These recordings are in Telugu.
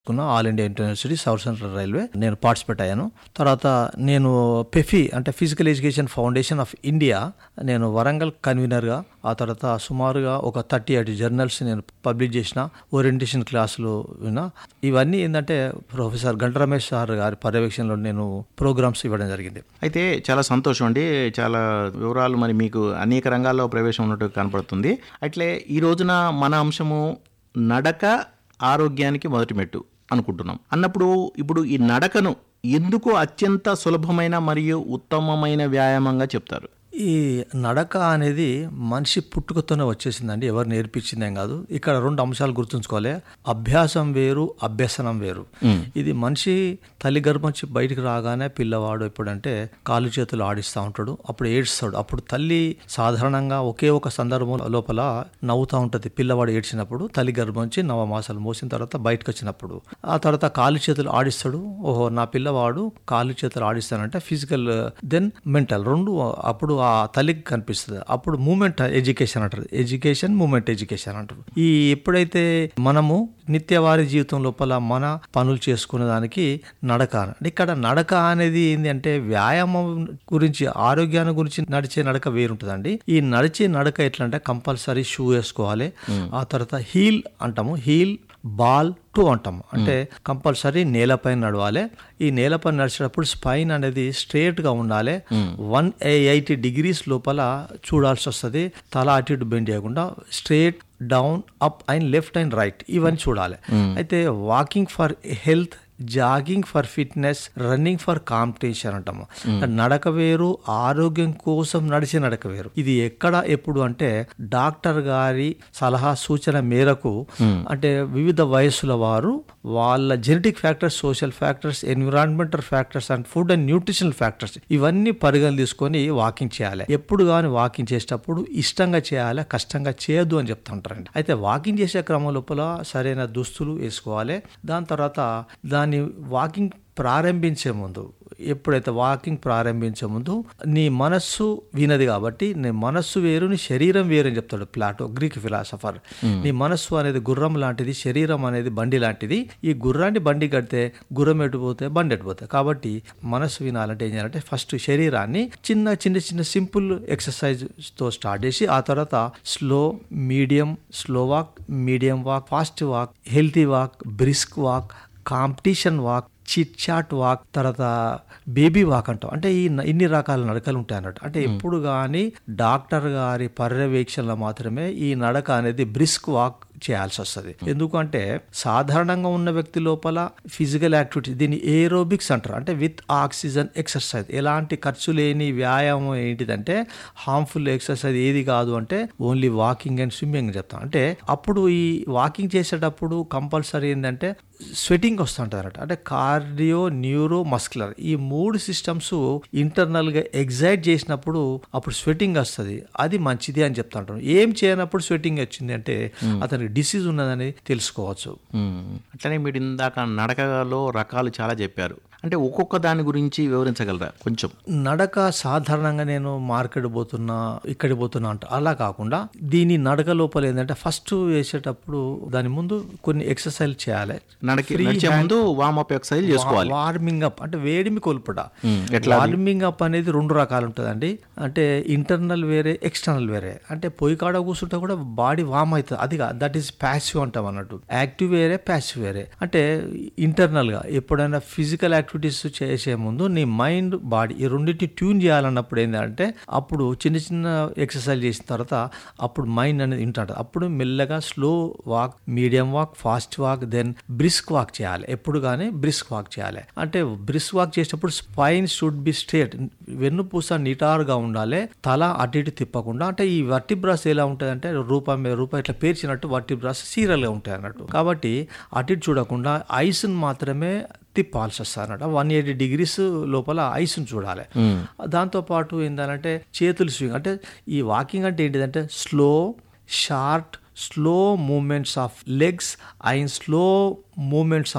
తీసుకున్న all India university south central railway నేను పార్టిసిపేట్ అయ్యాను తర్వాత నేను పెఫి అంటే physical education foundation of India నేను వరంగల్ కన్వీనర్గా ఆ తర్వాత సుమారుగా ఒక థర్టీ ఎయిట్ జర్నల్స్ నేను పబ్లిష్ చేసిన ఓరియంటేషన్ క్లాసులు విన్నా ఇవన్నీ ఏంటంటే ప్రొఫెసర్ గంట రమేష్ సార్ గారి పర్యవేక్షణలో నేను ప్రోగ్రామ్స్ ఇవ్వడం జరిగింది అయితే చాలా సంతోషం అండి చాలా వివరాలు మరి మీకు అనేక రంగాల్లో ప్రవేశం ఉన్నట్టు కనపడుతుంది అట్లే ఈ రోజున మన అంశము నడక ఆరోగ్యానికి మొదటి మెట్టు అనుకుంటున్నాం అన్నప్పుడు ఇప్పుడు ఈ నడకను ఎందుకు అత్యంత సులభమైన మరియు ఉత్తమమైన వ్యాయామంగా చెప్తారు ఈ నడక అనేది మనిషి పుట్టుకతోనే వచ్చేసిందండి ఎవరు నేర్పించిందేం కాదు ఇక్కడ రెండు అంశాలు గుర్తుంచుకోవాలి అభ్యాసం వేరు అభ్యసనం వేరు ఇది మనిషి తల్లి గర్భం నుంచి బయటికి రాగానే పిల్లవాడు ఎప్పుడంటే కాలు చేతులు ఆడిస్తూ ఉంటాడు అప్పుడు ఏడ్స్తాడు అప్పుడు తల్లి సాధారణంగా ఒకే ఒక సందర్భం లోపల నవ్వుతూ ఉంటుంది పిల్లవాడు ఏడ్చినప్పుడు తల్లి గర్భం నుంచి నవమాసాలు మోసిన తర్వాత బయటకు వచ్చినప్పుడు ఆ తర్వాత కాలు చేతులు ఆడిస్తాడు ఓహో నా పిల్లవాడు కాలు చేతులు ఆడిస్తానంటే ఫిజికల్ దెన్ మెంటల్ రెండు అప్పుడు ఆ తల్లికి కనిపిస్తుంది అప్పుడు మూమెంట్ ఎడ్యుకేషన్ అంటారు ఎడ్యుకేషన్ మూమెంట్ ఎడ్యుకేషన్ అంటారు ఈ ఎప్పుడైతే మనము నిత్యవారి జీవితం లోపల మన పనులు చేసుకునే దానికి నడక అంటే ఇక్కడ నడక అనేది ఏంటి అంటే వ్యాయామం గురించి ఆరోగ్యాన్ని గురించి నడిచే నడక వేరుంటుందండి ఈ నడిచే నడక ఎట్లా అంటే కంపల్సరీ షూ వేసుకోవాలి ఆ తర్వాత హీల్ అంటాము హీల్ బాల్ టూ అంటాం అంటే కంపల్సరీ నేలపైన నడవాలి ఈ నేలపైన నడిచేటప్పుడు స్పైన్ అనేది స్ట్రేట్ గా ఉండాలి వన్ ఎయిటీ డిగ్రీస్ లోపల చూడాల్సి వస్తుంది తల అటు ఇటు బెండ్ చేయకుండా straight down up and left and right ఇవన్నీ చూడాలి అయితే walking for health jogging for fitness running for competition అంటాము నడక వేరు ఆరోగ్యం కోసం నడిచే నడక వేరు ఇది ఎక్కడ ఎప్పుడు అంటే డాక్టర్ గారి సలహా సూచన మేరకు అంటే వివిధ వయస్సుల వారు వాళ్ళ genetic factors social factors environmental factors and food and nutritional factors ఇవన్నీ పరిగణలు తీసుకొని వాకింగ్ చేయాలి ఎప్పుడు కానీ వాకింగ్ చేసేటప్పుడు ఇష్టంగా చేయాలి కష్టంగా చేయొద్దు అని చెప్తుంటారండి అయితే వాకింగ్ చేసే క్రమం లోపల సరైన దుస్తులు వేసుకోవాలి దాని తర్వాత దాన్ని వాకింగ్ ప్రారంభించే ముందు ఎప్పుడైతే వాకింగ్ ప్రారంభించే ముందు నీ మనస్సు వినది కాబట్టి నీ మనస్సు వేరు నీ శరీరం వేరు అని చెప్తాడు ప్లాటో గ్రీక్ ఫిలాసఫర్ నీ మనస్సు అనేది గుర్రం లాంటిది శరీరం అనేది బండి లాంటిది ఈ గుర్రాన్ని బండి కడితే గుర్రం ఎటుపోతే బండి ఎటుపోతే కాబట్టి మనస్సు వినాలంటే ఏం చేయాలంటే ఫస్ట్ శరీరాన్ని చిన్న చిన్న చిన్న సింపుల్ ఎక్సర్సైజ్ తో స్టార్ట్ చేసి ఆ తర్వాత slow medium slow walk medium walk fast walk healthy walk brisk walk competition walk chit chat walk తర్వాత బేబీ వాక్ అంటాం అంటే ఈ ఇన్ని రకాల నడకలు ఉంటాయి అన్నట్టు అంటే ఎప్పుడు కానీ డాక్టర్ గారి పర్యవేక్షణలో మాత్రమే ఈ నడక అనేది బ్రిస్క్ వాక్ చేయాల్సి వస్తుంది ఎందుకంటే సాధారణంగా ఉన్న వ్యక్తి లోపల ఫిజికల్ యాక్టివిటీ దీన్ని ఏరోబిక్స్ అంటారు అంటే విత్ ఆక్సిజన్ ఎక్సర్సైజ్ ఎలాంటి ఖర్చు లేని వ్యాయామం ఏంటిదంటే హార్మ్ఫుల్ ఎక్సర్సైజ్ ఏది కాదు అంటే ఓన్లీ వాకింగ్ అండ్ స్విమ్మింగ్ చెప్తాం అంటే అప్పుడు ఈ వాకింగ్ చేసేటప్పుడు కంపల్సరీ ఏంటంటే స్వెటింగ్ వస్తుంటుంది అన్నట్టు అంటే కార్డియో న్యూరో మస్కులర్ ఈ మూడు సిస్టమ్స్ ఇంటర్నల్ గా ఎగ్జైట్ చేసినప్పుడు అప్పుడు స్వెటింగ్ వస్తుంది అది మంచిది అని చెప్తా ఉంటాను ఏం చేయనప్పుడు స్వెటింగ్ వచ్చింది అంటే అతనికి డిసీజ్ ఉన్నదని తెలుసుకోవచ్చు అట్లనే మీరు ఇందాక నడకలో రకాలు చాలా చెప్పారు అంటే ఒక్కొక్క దాని గురించి వివరించగలరా కొంచెం నడక సాధారణంగా నేను మార్కెట్ పోతున్నా ఇక్కడ పోతున్నా అంట అలా కాకుండా దీని నడక లోపల ఏంటంటే ఫస్ట్ వేసేటప్పుడు దాని ముందు కొన్ని ఎక్సర్సైజ్ చేయాలి నడకి నడిచే ముందు వామప్ ఎక్సర్సైజ్ చేసుకోవాలి వార్మింగ్ అప్ అంటే వేడిమి కోల్పట ఎట్లా వార్మింగ్ అప్ అనేది రెండు రకాలు ఉంటుందండి అంటే ఇంటర్నల్ వేరే ఎక్స్టర్నల్ వేరే అంటే పొయ్యి కాడ కూర్చుంటే కూడా బాడీ వామ్ అవుతుంది అది దట్ ఈస్ ప్యాసివ్ అంటాం అన్నట్టు యాక్టివ్ వేరే ప్యాసివ్ వేరే అంటే ఇంటర్నల్ గా ఎప్పుడైనా ఫిజికల్ యాక్టివిటీస్ చేసే ముందు నీ మైండ్ బాడీ ఈ రెండింటిని ట్యూన్ చేయాలన్నప్పుడు ఏంటంటే అప్పుడు చిన్న చిన్న ఎక్సర్సైజ్ చేసిన తర్వాత అప్పుడు మైండ్ అనేది వింటుంటుంది అప్పుడు మెల్లగా slow walk medium walk fast walk then brisk walk చేయాలి ఎప్పుడు కానీ బ్రిస్క్ వాక్ చేయాలి అంటే బ్రిస్క్ వాక్ చేసేటప్పుడు స్పైన్ షుడ్ బి స్ట్రేట్ వెన్నుపూస నిటారుగా ఉండాలి తల అటు ఇటు తిప్పకుండా అంటే ఈ వర్టిబ్రాస్ ఎలా ఉంటుంది అంటే రూపం మీద రూపం ఇట్లా పేర్చినట్టు వర్టిబ్రాస్ సీరియల్ గా ఉంటాయి అన్నట్టు కాబట్టి అటు ఇటు చూడకుండా ఐస్ని మాత్రమే తిప్పాల్సి వస్తుంది అన్నమాట వన్ ఎయిటీ డిగ్రీస్ లోపల ఐస్ని చూడాలి దాంతో పాటు ఏంటంటే చేతులు స్వింగ్ అంటే ఈ వాకింగ్ అంటే ఏంటిదంటే slow short slow movements of legs and slow movements of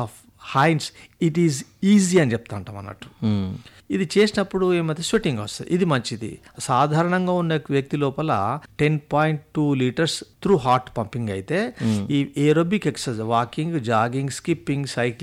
hands it is easy అని చెప్తా ఉంటాం అన్నట్టు మ్మ్. ఇది చేసినప్పుడు ఏమైతే స్వెట్టింగ్ వస్తుంది ఇది మంచిది సాధారణంగా ఉన్న వ్యక్తి లోపల ten point two litres through heart pumping అయితే ఈ aerobic exercise walking jogging skipping cycling